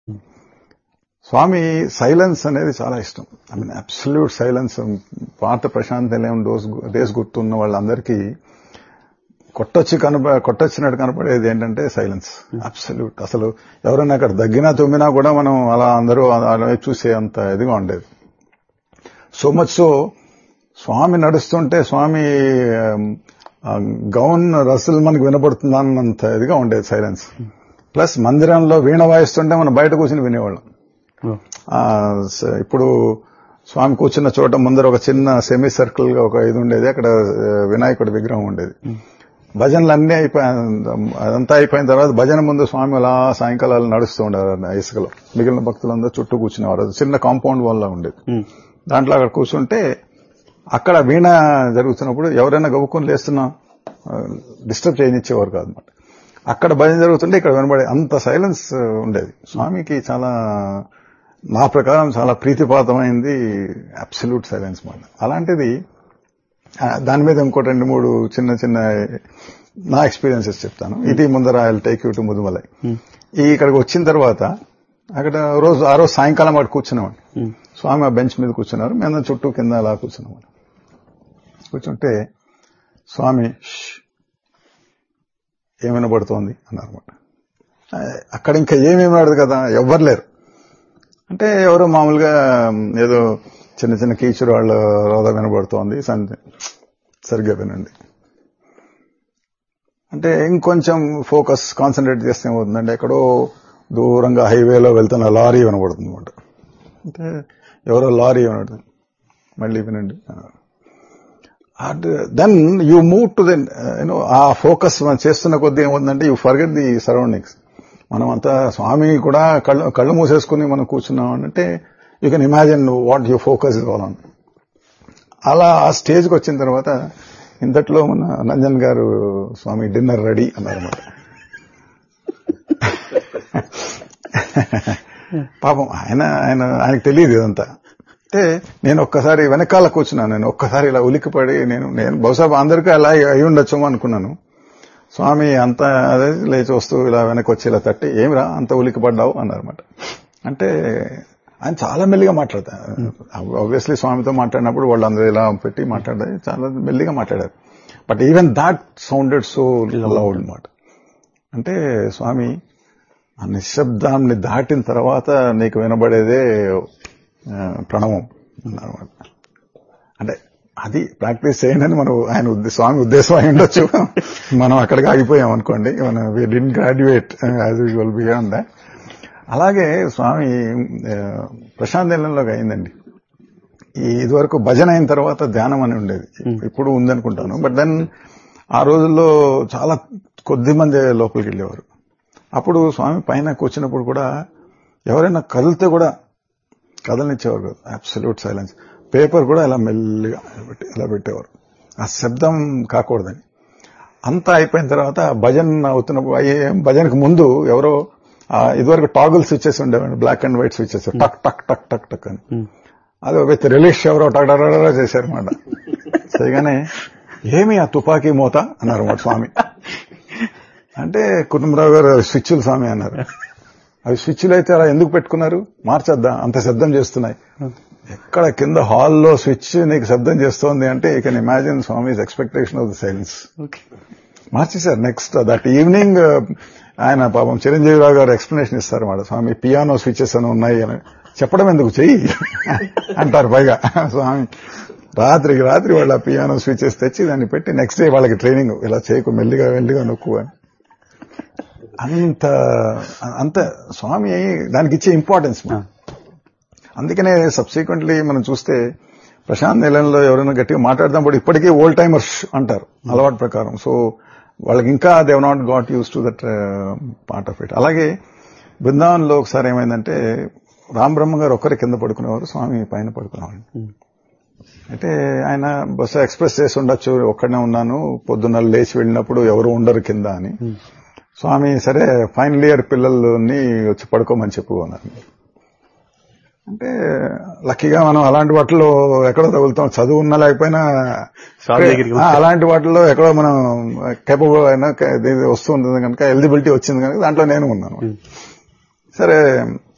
స్వామి silence అనేది చాలా ఇష్టం ఐ మీన్ అబ్సల్యూట్ సైలెన్స్ పాత ప్రశాంత్ నిలయం డోస్ డేస్ గుర్తున్న వాళ్ళందరికీ కొట్టొచ్చి కనప కొట్టొచ్చినట్టు కనపడేది ఏంటంటే సైలెన్స్ అబ్సల్యూట్ అసలు ఎవరైనా అక్కడ దగ్గినా తుమ్మినా కూడా మనం అలా అందరూ అలా చూసే అంత ఇదిగా ఉండేది సో మచ్ సో స్వామి నడుస్తుంటే స్వామి గౌన్ రసలు మనకు వినపడుతుందా అన్నంత ఇదిగా ఉండేది సైలెన్స్ ప్లస్ మందిరంలో వీణ వాయిస్తుంటే మనం బయట కూర్చుని వినేవాళ్ళం ఇప్పుడు స్వామి కూర్చున్న చోట ముందర ఒక చిన్న సెమీ సర్కిల్ గా ఒక ఇది ఉండేది అక్కడ వినాయకుడి విగ్రహం ఉండేది భజనలు అన్ని అయిపోయి అదంతా అయిపోయిన తర్వాత భజన ముందు స్వామి అలా సాయంకాలాలు నడుస్తూ ఉండేవారు ఇసుకలో మిగిలిన భక్తులందరూ చుట్టూ కూర్చునేవారు చిన్న కాంపౌండ్ వల్ల ఉండేది దాంట్లో అక్కడ కూర్చుంటే అక్కడ వీణ జరుగుతున్నప్పుడు ఎవరైనా గవ్వుకొని లేస్తున్నా డిస్టర్బ్ చేయనిచ్చేవారు కాదనమాట అక్కడ భజన జరుగుతుంటే ఇక్కడ వినబడే అంత సైలెన్స్ ఉండేది స్వామికి చాలా నా ప్రకారం చాలా ప్రీతిపాతమైంది అబ్సల్యూట్ సైలెన్స్ మాట అలాంటిది దాని మీద ఇంకో రెండు మూడు చిన్న చిన్న నా ఎక్స్పీరియన్సెస్ చెప్తాను ఇది ముందర I take you to Mudumalai ఈ ఇక్కడికి వచ్చిన తర్వాత అక్కడ రోజు ఆ రోజు సాయంకాలం వాడు కూర్చున్నామండి స్వామి ఆ బెంచ్ మీద కూర్చున్నారు మేము చుట్టూ కింద అలా కూర్చున్నాం కూర్చుంటే స్వామి ఏమైనా పడుతోంది అన్నారన్నమాట అక్కడ ఇంకా ఏమేమి ఆడదు కదా ఎవ్వరు లేరు అంటే ఎవరో మామూలుగా ఏదో చిన్న చిన్న కీచురు వాళ్ళ రోద వినబడుతోంది సరిగ్గా వినండి అంటే ఇంకొంచెం ఫోకస్ కాన్సన్ట్రేట్ చేస్తే ఏమవుతుందంటే ఎక్కడో దూరంగా హైవేలో వెళ్తున్న లారీ వినబడుతుంది అనమాట అంటే ఎవరో లారీ వినబడుతుంది మళ్ళీ వినండి then you move to then you know ఆ ఫోకస్ మనం చేస్తున్న కొద్దీ ఏముందంటే యూ ఫర్గెట్ ది సరౌండింగ్స్ మనం అంతా స్వామి కూడా కళ్ళు కళ్ళు మూసేసుకుని మనం కూర్చున్నాం అంటే you can imagine what you focus is all on అలా ఆ స్టేజ్కి వచ్చిన తర్వాత ఇంతట్లో మన నంజన్ గారు స్వామి డిన్నర్ రెడీ అన్నారన్నమాట పాపం ఆయన ఆయన ఆయనకు తెలియదు ఇదంతా అంటే నేను ఒక్కసారి వెనకాల కూర్చున్నాను నేను ఒక్కసారి ఇలా ఉలిక్కిపడి నేను నేను బహుశా అందరికీ అలా అయి ఉండొచ్చు అనుకున్నాను స్వామి అంత అదే లేచి వస్తూ ఇలా వెనక్కి వచ్చి ఇలా తట్టి ఏమిరా అంత ఉలికి పడ్డావు అన్నారన్నమాట అంటే ఆయన చాలా మెల్లిగా మాట్లాడతారు ఆబ్వియస్లీ స్వామితో మాట్లాడినప్పుడు వాళ్ళందరూ ఇలా పెట్టి మాట్లాడారు చాలా మెల్లిగా మాట్లాడారు but even that sounded so loud అనమాట అంటే స్వామి ఆ నిశ్శబ్దాన్ని దాటిన తర్వాత నీకు వినబడేదే ప్రణవం అన్నమాట అంటే అది ప్రాక్టీస్ చేయండి మనం ఆయన స్వామి ఉద్దేశం అయి ఉండొచ్చు మనం అక్కడికి ఆగిపోయాం అనుకోండి మనం we didn't graduate as usual beyond that అలాగే స్వామి ప్రశాంత్ నిలయంలోకి అయిందండి ఈ ఇదివరకు భజన అయిన తర్వాత ధ్యానం అని ఉండేది ఇప్పుడు ఉందనుకుంటాను బట్ దెన్ ఆ రోజుల్లో చాలా కొద్ది మంది లోపలికి వెళ్ళేవారు అప్పుడు స్వామి పైన కూర్చున్నప్పుడు కూడా ఎవరైనా కదిలితే కూడా కదలనిచ్చేవారు కాదు అబ్సల్యూట్ సైలెన్స్ పేపర్ కూడా ఇలా మెల్లిగా పెట్టి ఇలా పెట్టేవారు ఆ శబ్దం కాకూడదని అంతా అయిపోయిన తర్వాత భజన్ అవుతున్నప్పుడు భజనకు ముందు ఎవరో ఇదివరకు టాగుల్ స్విచ్చెస్ ఉండేవండి బ్లాక్ అండ్ వైట్ స్విచ్చెస్ టక్ టక్ టక్ టక్ టక్ అని అది విత్ రిలీష్ ఎవరో టక్ టక్ చేశారన్నమాట చేయగానే ఏమి ఆ తుపాకీ మోత అన్నారు మాట స్వామి అంటే కుటుంబరావు గారు స్విచ్లు స్వామి అన్నారు అవి స్విచ్లు అయితే అలా ఎందుకు పెట్టుకున్నారు మార్చొద్దా అంత శబ్దం చేస్తున్నాయి ఎక్కడ కింద హాల్లో స్విచ్ నీకు శబ్దం చేస్తోంది అంటే you can imagine Swami's expectation of the silence మార్చేశారు నెక్స్ట్ దట్ ఈవినింగ్ ఆయన పాపం చిరంజీవిరావు గారు ఎక్స్ప్లెనేషన్ ఇస్తారు మాట స్వామి పియానో స్విచెస్ అని ఉన్నాయి అని చెప్పడం ఎందుకు చెయ్యి అంటారు పైగా స్వామి రాత్రికి రాత్రి వాళ్ళ పియానో స్విచెస్ తెచ్చి దాన్ని పెట్టి నెక్స్ట్ డే వాళ్ళకి ట్రైనింగ్ ఇలా చేయకు మెల్లిగా మెల్లిగా నొక్కు అని అంత అంత స్వామి దానికి ఇచ్చే ఇంపార్టెన్స్ అందుకనే సబ్సిక్వెంట్లీ మనం చూస్తే ప్రశాంత్ నిలయంలో ఎవరైనా గట్టిగా మాట్లాడదాం ఇప్పటికీ ఓల్డ్ టైమర్స్ అంటారు అలవాటు ప్రకారం సో వాళ్ళకి ఇంకా they've not got used to that part of it అలాగే బృందావన్లో ఒకసారి ఏమైందంటే రామ్ బ్రహ్మ గారు ఒక్కరి కింద పడుకునేవారు స్వామి పైన పడుకునేవారు అయితే ఆయన బస్సు ఎక్స్ప్రెస్ చేసి ఉండొచ్చు ఒక్కడనే ఉన్నాను పొద్దున్న లేచి వెళ్ళినప్పుడు ఎవరు ఉండరు కింద అని స్వామి సరే ఫైనల్ ఇయర్ పిల్లల్ని వచ్చి పడుకోమని చెప్పు అన్నారు అంటే లక్కీగా మనం అలాంటి వాటిలో ఎక్కడో తగులుతాం చదువు ఉన్నా లేకపోయినా అలాంటి వాటిలో ఎక్కడో మనం కేపబుల్ అయినా వస్తుంది కనుక ఎలిజిబిలిటీ వచ్చింది కనుక దాంట్లో నేను ఉన్నాను సరే